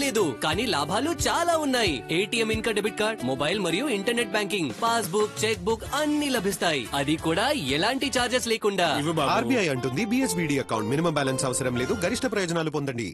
లేదు కానీ లాభాలు చాలా ఉన్నాయి ఏటీఎం ఇంకా డెబిట్ కార్డ్ మొబైల్ మరియు internet banking passbook cheque book అన్ని లభిస్తాయి అది కూడా ఎలాంటి చార్జెస్ లేకుండా ఆర్బీఐ అంటుంది బిఎస్బిడి అకౌంట్ మినిమం బ్యాలెన్స్ అవసరం లేదు గరిష్ట ప్రయోజనాలు పొందండి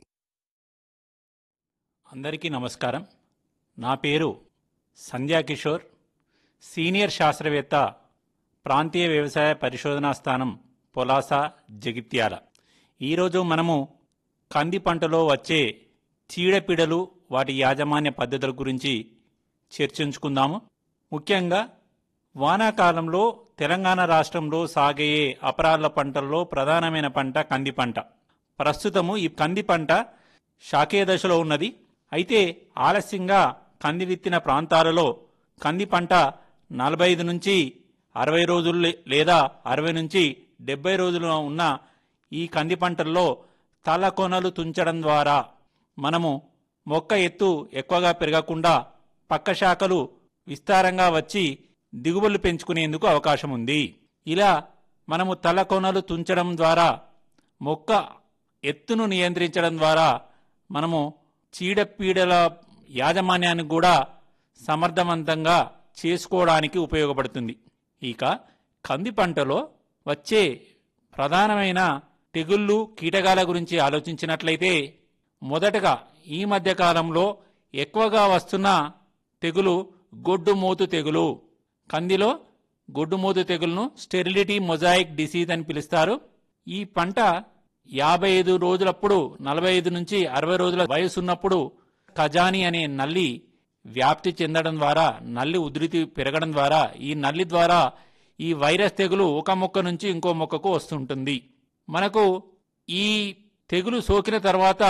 అందరికీ నమస్కారం నా పేరు సంధ్యా కిషోర్ సీనియర్ శాస్త్రవేత్త ప్రాంతీయ వ్యవసాయ పరిశోధనా స్థానం పొలాస జగిత్యాల ఈరోజు మనము కంది పంటలో వచ్చే చీడపీడలు వాటి యాజమాన్య పద్ధతుల గురించి చర్చించుకుందాము ముఖ్యంగా వానాకాలంలో తెలంగాణ రాష్ట్రంలో సాగయ్యే అపరాల పంటల్లో ప్రధానమైన పంట కంది పంట ప్రస్తుతము ఈ కంది పంట శాఖీయ దశలో ఉన్నది అయితే ఆలస్యంగా కంది విత్తిన ప్రాంతాలలో కంది పంట నలభై ఐదు నుంచి అరవై రోజులు లే- లేదా అరవై నుంచి డెబ్బై రోజులు ఉన్న ఈ కంది పంటల్లో తల కొనలు తుంచడం ద్వారా మనము మొక్క ఎత్తు ఎక్కువగా పెరగకుండా పక్క శాఖలు విస్తారంగా వచ్చి దిగుబడులు పెంచుకునేందుకు అవకాశం ఉంది ఇలా మనము తల కొనలు తుంచడం ద్వారా మొక్క ఎత్తును నియంత్రించడం ద్వారా మనము చీడపీడల యాజమాన్యానికి కూడా సమర్థవంతంగా చేసుకోవడానికి ఉపయోగపడుతుంది ఇక కంది పంటలో వచ్చే ప్రధానమైన తెగుళ్ళు కీటకాల గురించి ఆలోచించినట్లయితే మొదటగా ఈ మధ్య కాలంలో ఎక్కువగా వస్తున్న తెగులు గొడ్డుమూతు తెగులు కందిలో గొడ్డుమూతు తెగులును స్టెరిలిటీ మొజాయిక్ డిసీజ్ అని పిలుస్తారు ఈ పంట యాభై ఐదు రోజులప్పుడు నలభై ఐదు నుంచి అరవై రోజుల వయసు ఉన్నప్పుడు ఖజానీ అనే నల్లి వ్యాప్తి చెందడం ద్వారా నల్లి ఉధృతి పెరగడం ద్వారా ఈ నల్లి ద్వారా ఈ వైరస్ తెగులు ఒక మొక్క నుంచి ఇంకో మొక్కకు వస్తుంటుంది మనకు ఈ తెగులు సోకిన తర్వాత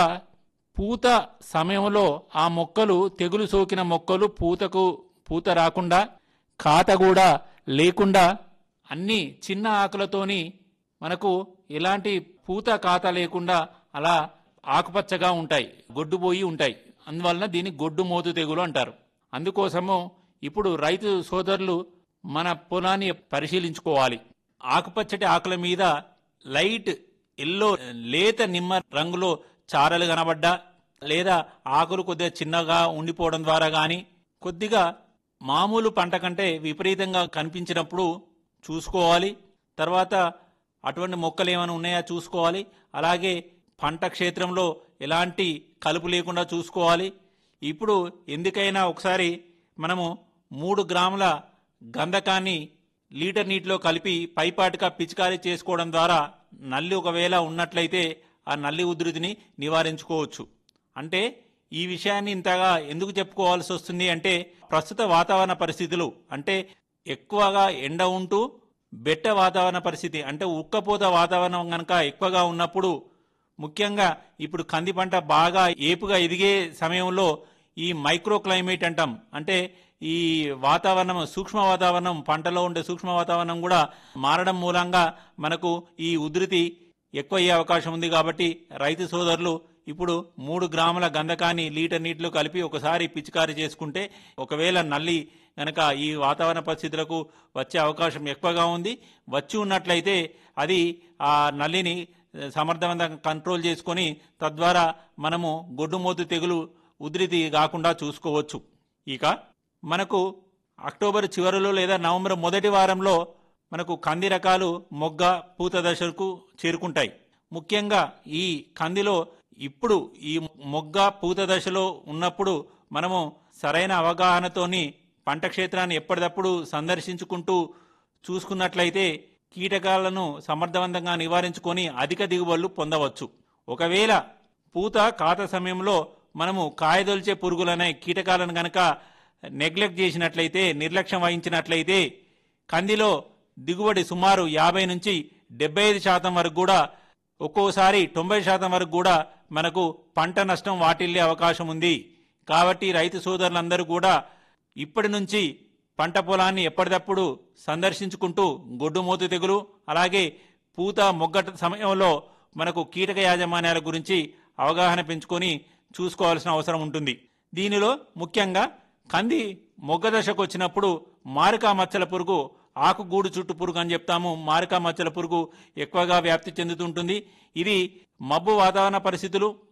పూత సమయంలో ఆ మొక్కలు తెగులు సోకిన మొక్కలు పూతకు పూత రాకుండా కాత కూడా లేకుండా అన్ని చిన్న ఆకులతోని మనకు ఎలాంటి పూత కాత లేకుండా అలా ఆకుపచ్చగా ఉంటాయి గొడ్డుపోయి ఉంటాయి అందువలన దీన్ని గొడ్డు మోతు తెగులు అంటారు అందుకోసము ఇప్పుడు రైతు సోదరులు మన పొలాన్ని పరిశీలించుకోవాలి ఆకుపచ్చటి ఆకుల మీద లైట్ ఎల్లో లేత నిమ్మ రంగులో చారలు కనబడ్డా లేదా ఆకులు కొద్దిగా చిన్నగా ఉండిపోవడం ద్వారా గాని కొద్దిగా మామూలు పంట కంటే విపరీతంగా కనిపించినప్పుడు చూసుకోవాలి తర్వాత అటువంటి మొక్కలు ఏమైనా ఉన్నాయా చూసుకోవాలి అలాగే పంట క్షేత్రంలో ఎలాంటి కలుపు లేకుండా చూసుకోవాలి ఇప్పుడు ఎందుకైనా ఒకసారి మనము మూడు గ్రాముల గంధకాన్ని లీటర్ నీటిలో కలిపి పైపాటుగా పిచికారీ చేసుకోవడం ద్వారా నల్లి ఒకవేళ ఉన్నట్లయితే ఆ నల్లి ఉధృతిని నివారించుకోవచ్చు అంటే ఈ విషయాన్ని ఇంతగా ఎందుకు చెప్పుకోవాల్సి వస్తుంది అంటే ప్రస్తుత వాతావరణ పరిస్థితులు అంటే ఎక్కువగా ఎండ ఉంటూ బెట్ట వాతావరణ పరిస్థితి అంటే ఉక్కపోత వాతావరణం కనుక ఎక్కువగా ఉన్నప్పుడు ముఖ్యంగా ఇప్పుడు కంది పంట బాగా ఏపుగా ఎదిగే సమయంలో ఈ మైక్రో క్లైమేట్ అంటాం అంటే ఈ వాతావరణం సూక్ష్మ వాతావరణం పంటలో ఉండే సూక్ష్మ వాతావరణం కూడా మారడం మూలంగా మనకు ఈ ఉధృతి ఎక్కువ అయ్యే అవకాశం ఉంది కాబట్టి రైతు సోదరులు ఇప్పుడు మూడు గ్రాముల గంధకాన్ని లీటర్ నీటిలో కలిపి ఒకసారి పిచికారీ చేసుకుంటే ఒకవేళ నల్లి గనక ఈ వాతావరణ పరిస్థితులకు వచ్చే అవకాశం ఎక్కువగా ఉంది వచ్చి ఉన్నట్లయితే అది ఆ నల్లిని సమర్థవంతంగా కంట్రోల్ చేసుకొని తద్వారా మనము గొడ్డుమోతు తెగులు ఉధృతి కాకుండా చూసుకోవచ్చు ఇక మనకు అక్టోబర్ చివరిలో లేదా నవంబర్ మొదటి వారంలో మనకు కంది రకాలు మొగ్గ పూత దశకు చేరుకుంటాయి ముఖ్యంగా ఈ కందిలో ఇప్పుడు ఈ మొగ్గ పూత దశలో ఉన్నప్పుడు మనము సరైన అవగాహనతోని పంట క్షేత్రాన్ని ఎప్పటికప్పుడు సందర్శించుకుంటూ చూసుకున్నట్లయితే కీటకాలను సమర్థవంతంగా నివారించుకొని అధిక దిగుబడులు పొందవచ్చు ఒకవేళ పూత కాత సమయంలో మనము కాయదొలిచే పురుగులనే కీటకాలను గనక నెగ్లెక్ట్ చేసినట్లయితే నిర్లక్ష్యం వహించినట్లయితే కందిలో దిగుబడి సుమారు యాభై నుంచి డెబ్బై ఐదు శాతం వరకు కూడా ఒక్కోసారి తొంభై శాతం వరకు కూడా మనకు పంట నష్టం వాటిల్లే అవకాశం ఉంది కాబట్టి రైతు సోదరులందరూ కూడా ఇప్పటి నుంచి పంట పొలాన్ని ఎప్పటికప్పుడు సందర్శించుకుంటూ గొడ్డుమూతు తెగులు అలాగే పూత మొగ్గట సమయంలో మనకు కీటక యాజమాన్యాల గురించి అవగాహన పెంచుకొని చూసుకోవాల్సిన అవసరం ఉంటుంది దీనిలో ముఖ్యంగా కంది మొగ్గ దశకు వచ్చినప్పుడు మారికా మచ్చల పురుగు ఆకు గూడు చుట్టు పురుగు అని చెప్తాము మారికా మచ్చల పురుగు ఎక్కువగా వ్యాప్తి చెందుతుంటుంది ఇది మబ్బు వాతావరణ పరిస్థితులు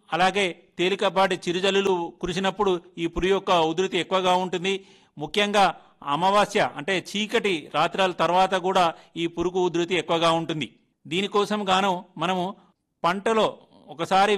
అలాగే తేలికపాటి చిరుజల్లులు కురిసినప్పుడు ఈ పురుగు యొక్క ఉధృతి ఎక్కువగా ఉంటుంది ముఖ్యంగా అమావాస్య అంటే చీకటి రాత్రాల తర్వాత కూడా ఈ పురుగు ఉధృతి ఎక్కువగా ఉంటుంది దీనికోసం గాను మనము పంటలో ఒకసారి